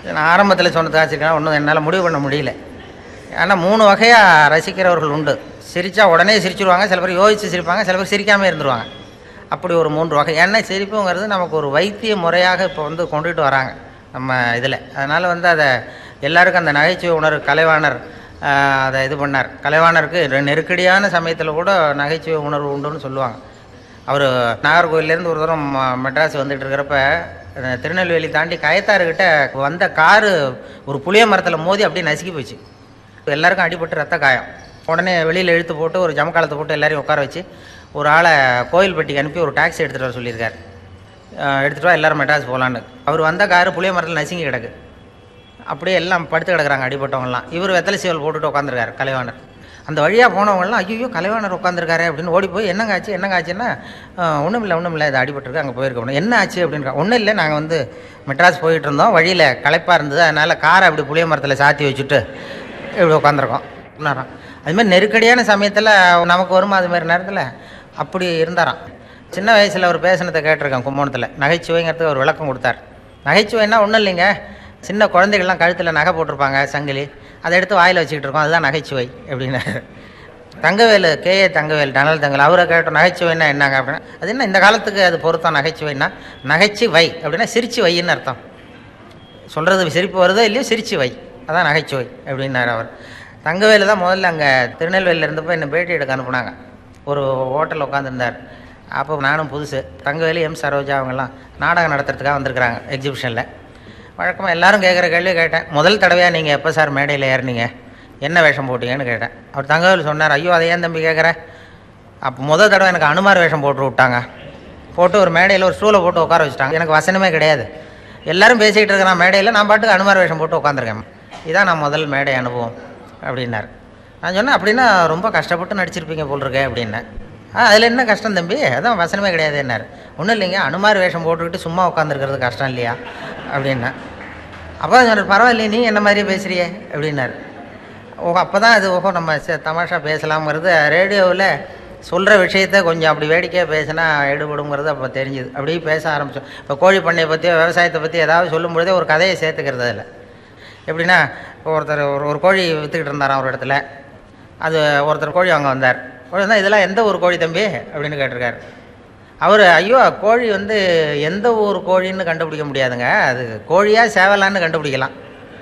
நான் ஆரம்பத்தில் சொன்னது ஆச்சுக்கா ஒன்றும் என்னால் முடிவு பண்ண முடியல ஆனால் மூணு வகையாக ரசிக்கிறவர்கள் உண்டு சிரித்தா உடனே சிரிச்சிருவாங்க சில பேர் யோசித்து சிரிப்பாங்க சில பேர் சிரிக்காமல் இருந்துருவாங்க அப்படி ஒரு மூன்று வகை ஏன்னா சிரிப்புங்கிறது நமக்கு ஒரு வைத்திய முறையாக இப்போ வந்து கொண்டுகிட்டு வராங்க நம்ம இதில் அதனால் வந்து அதை எல்லாருக்கும் அந்த நகைச்சுவை உணர்வு கலைவாணர் ஆஹ், அதை இது பண்ணார் கலைவாணருக்கு ரெ- நெருக்கடியான சமயத்தில் கூட நகைச்சுவை உணர்வு உண்டுன்னு சொல்லுவாங்க அவர் நாகர்கோவிலேருந்து ஒரு தூரம் ம- மெட்ராஸ் வந்துட்டு இருக்கிறப்ப அஹ், திருநெல்வேலி தாண்டி கயத்தாறுகிட்ட வந்த காரு ஒரு புளிய மரத்தில் மோதி அப்படியே நசுக்கி போச்சு எல்லாருக்கும் அடிபட்டு ரத்த காயம் உடனே வெளியில் இழுத்து போட்டு ஒரு ஜமக்காலத்தை போட்டு எல்லாரையும் உட்கார வச்சு ஒரு ஆளை கோயில்பட்டிக்கு அனுப்பி ஒரு டாக்ஸி எடுத்துகிட்டு வர சொல்லியிருக்காரு அஹ், எடுத்துகிட்டு வா எல்லாரும் மெட்ராஸ் போகலான்னு அவர் வந்த காரு புளிய மரத்தில் நசுங்கி கிடக்கு அப்படியே எல்லாம் படுத்து கிடக்குறாங்க அடிபட்டவங்கலாம் இவர் வெத்தலை சீவல் போட்டுட்டு உட்காந்துருக்காரு கலைவாணர் அந்த வழியாக போனவங்கலாம் ஐயோ கலைவாணர் உட்காந்துருக்காரு அப்படின்னு ஓடி போய் என்னங்க ஆச்சு என்னங்க ஆச்சுன்னா ஒன்றும் இல்லை ஒன்றும் இல்லை இது அடிபட்டிருக்கு அங்கே போயிருக்கோம் என்ன ஆச்சு அப்படின்ற ஒன்றும் இல்லை நாங்கள் வந்து மெட்ராஸ் போயிட்டு இருந்தோம் வழியில் களைப்பாக இருந்தது அதனால் காரை அப்படி புளிய மரத்தில் சாத்தி வச்சுட்டு இப்படி உட்காந்துருக்கோம் உணரான் அதுமாதிரி நெருக்கடியான சமயத்தில் நமக்கு வருமா அது மாதிரி நேரத்தில் அப்படி இருந்தாராம் சின்ன வயசில் அவர் பேசினதை கேட்டிருக்கேன் கும்போணத்தில் நகைச்சுவைங்கிறதுக்கு அவர் விளக்கம் கொடுத்தார் நகைச்சுவைன்னா ஒன்றும் இல்லைங்க சின்ன குழந்தைகள்லாம் கழுத்தில் நகை போட்டிருப்பாங்க சங்கிலி அதை எடுத்து வாயில் வச்சுக்கிட்டு இருக்கோம் அதுதான் நகைச்சுவை அப்படின்னாரு தங்கவேலு கேஏ தங்கவேல் டனல் தங்கல் அவரை கேட்டோம் நகைச்சுவைன்னா என்னங்க அப்படின்னா அது என்ன இந்த காலத்துக்கு அது பொருத்தம் நகைச்சுவைன்னா நகைச்சு வை அப்படின்னா சிரிச்சு வைன்னு அர்த்தம் சொல்கிறது சிரிப்பு வருதோ இல்லையோ சிரிச்சு வை அதான் நகைச்சுவை அப்படின்னாரு அவர் தங்கவேலு தான் முதல்ல அங்கே திருநெல்வேலியில் இருந்தப்போ என்னை பேட்டி எடுக்க அனுப்புனாங்க ஒரு ஹோட்டலில் உட்காந்துருந்தார் அப்போ நானும் புதுசு தங்கவேலு எம் சரோஜா அவங்கெல்லாம் நாடகம் நடத்துறதுக்காக வந்திருக்கிறாங்க எக்ஸிபிஷனில் வழக்கமாக எல்லாரும் கேட்குற கேள்வி கேட்டேன் முதல் தடவையாக நீங்கள் எப்போ சார் மேடையில் ஏறினீங்க என்ன வேஷம் போட்டீங்கன்னு கேட்டேன் அவர் தங்கவேலு சொன்னார் ஐயோ அதை ஏன் தம்பி கேட்குற அப்போ முதல் தடவை எனக்கு அனுமார் வேஷம் போட்டு விட்டாங்க போட்டு ஒரு மேடையில் ஒரு ஸ்டூலை போட்டு உட்கார வச்சுட்டாங்க எனக்கு வசனமே கிடையாது எல்லாரும் பேசிக்கிட்டு இருக்கிறான் மேடையில் நான் பாட்டுக்கு அனுமார் வேஷம் போட்டு உட்காந்துருக்கேன் இதான் நான் முதல் மேடை அனுபவம் அப்படின்னாரு நான் சொன்னேன் அப்படின்னா ரொம்ப கஷ்டப்பட்டு நடிச்சிருப்பீங்க போல் இருக்கே அப்படின்னேன் ஆ அதில் என்ன கஷ்டம் தம்பி அதான் வசனமே கிடையாது என்னார் ஒன்றும் இல்லைங்க அனுமார் வேஷம் போட்டுக்கிட்டு சும்மா உட்காந்துருக்கிறது கஷ்டம் இல்லையா அப்படின்னேன் அப்போ சொன்னார் பரவாயில்லையே நீ என்ன மாதிரியே பேசுறியே அப்படின்னாரு ஓஹோ அப்போ தான் அது ஓஹோ நம்ம ச- தமாஷா பேசலாம்ங்கிறது ரேடியோவில் சொல்கிற விஷயத்த கொஞ்சம் அப்படி வேடிக்கையாக பேசினா எடுபடுங்கிறது அப்போ தெரிஞ்சுது அப்படியே பேச ஆரம்பித்தோம் இப்போ கோழி பண்ணையை பற்றியோ விவசாயத்தை பற்றி ஏதாவது சொல்லும் பொழுதே ஒரு கதையை சேர்த்துக்கிறது அதில் எப்படின்னா இப்போ ஒருத்தர் ஒரு ஒரு கோழி விற்றுக்கிட்டு இருந்தாராம் ஒரு இடத்துல அது ஒருத்தர் கோழி வாங்க வந்தார் கோழி வந்தால் இதெல்லாம் எந்த ஊர் கோழி தம்பி அப்படின்னு கேட்டிருக்காரு அவர் ஐயோ கோழி வந்து எந்த ஊர் கோழின்னு கண்டுபிடிக்க முடியாதுங்க அது கோழியா சேவலான்னு கண்டுபிடிக்கலாம்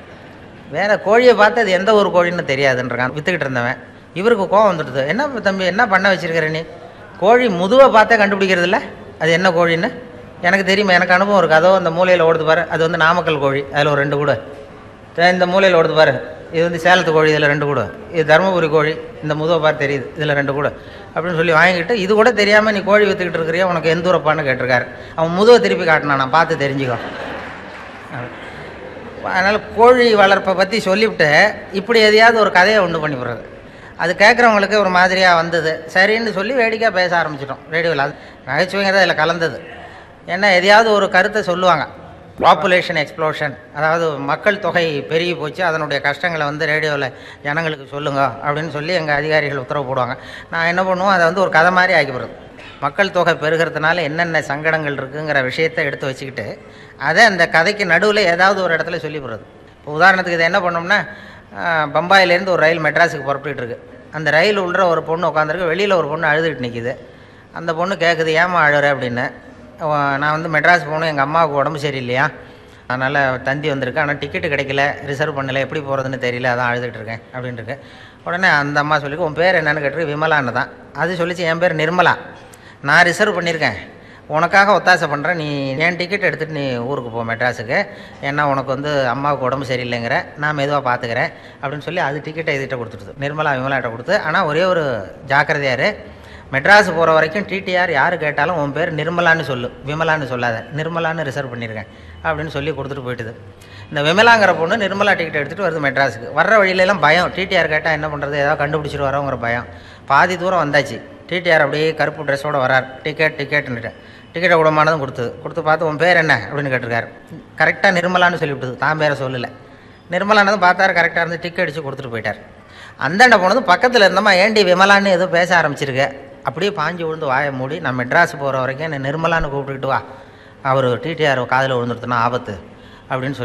வேற கோழியை பார்த்து அது எந்த ஊர் கோழின்னு தெரியாதுன்றான் வித்துக்கிட்டு இருந்தவன் இவருக்கு கோவம் வந்துடுது என்ன தம்பி என்ன பண்ண வச்சிருக்கிற நீ கோழி முதுவை பார்த்தே கண்டுபிடிக்கிறது இல்ல அது என்ன கோழின்னு எனக்கு தெரியுமா எனக்கு அனுபவம் இருக்குது அதோ அந்த மூலையில் ஓடுது பாரு அது வந்து நாமக்கல் கோழி அதில் ஒரு ரெண்டு கூட இந்த மூலையில் ஓடுது பாரு இது வந்து சேலத்து கோழி இதில் ரெண்டு கூட இது தருமபுரி கோழி இந்த முதுவை பார்த்து தெரியுது இதில் ரெண்டு கூட அப்படின்னு சொல்லி வாங்கிட்டு இது கூட தெரியாமல் நீ கோழி வித்துக்கிட்டு இருக்கிறியா உனக்கு எந்த ஊரப்பான்னு கேட்டிருக்காரு அவன் முதுவை திருப்பி காட்டினான் நான் பார்த்து தெரிஞ்சுக்கோ அதனால் கோழி வளர்ப்பை பற்றி சொல்லிவிட்டு இப்படி எதையாவது ஒரு கதையை உண்டு பண்ணி விடுறது அது கேட்குறவங்களுக்கு ஒரு மாதிரியாக வந்தது சரின்னு சொல்லி வேடிக்கையாக பேச ஆரம்பிச்சிட்டோம் ரேடியோவில் அது நகைச்சுவைங்கிறது அதில் கலந்தது ஏன்னா எதையாவது ஒரு கருத்தை சொல்லுவாங்க பாப்புலேஷன் எக்ஸ்ப்ளோஷன் அதாவது மக்கள் தொகை பெருகி போச்சு அதனுடைய கஷ்டங்களை வந்து ரேடியோவில் ஜனங்களுக்கு சொல்லுங்க அப்படின்னு சொல்லி எங்கள் அதிகாரிகள் உத்தரவு போடுவாங்க நான் என்ன பண்ணுவோம் அதை வந்து ஒரு கதை மாதிரி ஆக்கிவிடுறது மக்கள் தொகை பெருகிறதுனால என்னென்ன சங்கடங்கள் இருக்குங்கிற விஷயத்தை எடுத்து வச்சுக்கிட்டு அதை அந்த கதைக்கு நடுவில் ஏதாவது ஒரு இடத்துல சொல்லிவிடுறது இப்போ உதாரணத்துக்கு இதை என்ன பண்ணோம்னா ஆஹ், பம்பாயிலேருந்து ஒரு ரயில் மெட்ராஸுக்கு புறப்பட்டுட்டு இருக்கு அந்த ரயில் உள்ள ஒரு பொண்ணு உட்காந்துருக்கு வெளியில் ஒரு பொண்ணு அழுதுகிட்டு நிற்கிது அந்த பொண்ணு கேட்குது ஏமா அழுற அப்படின்னு அவ- நான் வந்து மெட்ராஸ் போகணும் எங்கள் அம்மாவுக்கு உடம்பு சரியில்லையா அதனால் தந்தி வந்திருக்கு ஆனால் டிக்கெட்டு கிடைக்கல ரிசர்வ் பண்ணல எப்படி போகிறதுன்னு தெரியல அதான் அழுதுட்டு இருக்கேன் அப்படின்ட்டு இருக்கு உடனே அந்த அம்மா சொல்லி உன் பேர் என்னன்னு கேட்டு விமலான்னு தான் அது சொல்லிச்சு என் பேர் நிர்மலா நான் ரிசர்வ் பண்ணியிருக்கேன் உனக்காக ஒத்தாசை பண்ணுறேன் நீ என் டிக்கெட் எடுத்துகிட்டு நீ ஊருக்கு போ மெட்ராஸுக்கு ஏன்னா உனக்கு வந்து அம்மாவுக்கு உடம்பு சரியில்லைங்கிற நான் மெதுவாக பார்த்துக்கிறேன் அப்படின்னு சொல்லி அது டிக்கெட்டை இதுகிட்ட கொடுத்துடுது நிர்மலா விமலாட்ட கொடுத்து ஆனால் ஒரே ஒரு ஜாக்கிரதையார் மெட்ராஸ் போகிற வரைக்கும் டிடிஆர் யார் கேட்டாலும் உன் பேர் நிர்மலான்னு சொல்லு விமலான்னு சொல்லாத நிர்மலான்னு ரிசர்வ் பண்ணியிருக்கேன் அப்படின்னு சொல்லி கொடுத்துட்டு போயிட்டுது இந்த விமலாங்கிற பொண்ணு நிர்மலா டிக்கெட் எடுத்துகிட்டு வருது மெட்ராஸுக்கு வர்ற வழியிலலாம் பயம் டிடிஆர் கேட்டால் என்ன பண்ணுறது ஏதாவது கண்டுபிடிச்சிட்டு வரோங்கிற பயம் பாதி தூரம் வந்தாச்சு டிடிஆர் அப்படியே கருப்பு ட்ரெஸ்ஸோட வரார் டிக்கெட் டிக்கெட்னுட்டு டிக்கெட்டை விடமானதும் கொடுத்தது கொடுத்து பார்த்து உன் பேர் என்ன அப்படின்னு கேட்டிருக்காரு கரெக்டாக நிர்மலான்னு சொல்லிவிட்டது தான் பேரை சொல்லலை நிர்மலானதும் பார்த்தாரு கரெக்டாக இருந்து டிக்கெட் அடித்து கொடுத்துட்டு போயிட்டார் அந்தாண்ட போனது பக்கத்தில் இருந்தம்மா ஏண்டி விமலான்னு ஏதோ பேச ஆரம்பிச்சிருக்க அப்படியே பாஞ்சு விழுந்து வாயை மூடி நான் மெட்ராஸ் போகிற வரைக்கும் என்னை நிர்மலான்னு கூப்பிட்டுக்கிட்டு வா அவர் டிடிஆர் காதில் விழுந்துருத்துனா ஆபத்து அப்படின்னு சொல்லி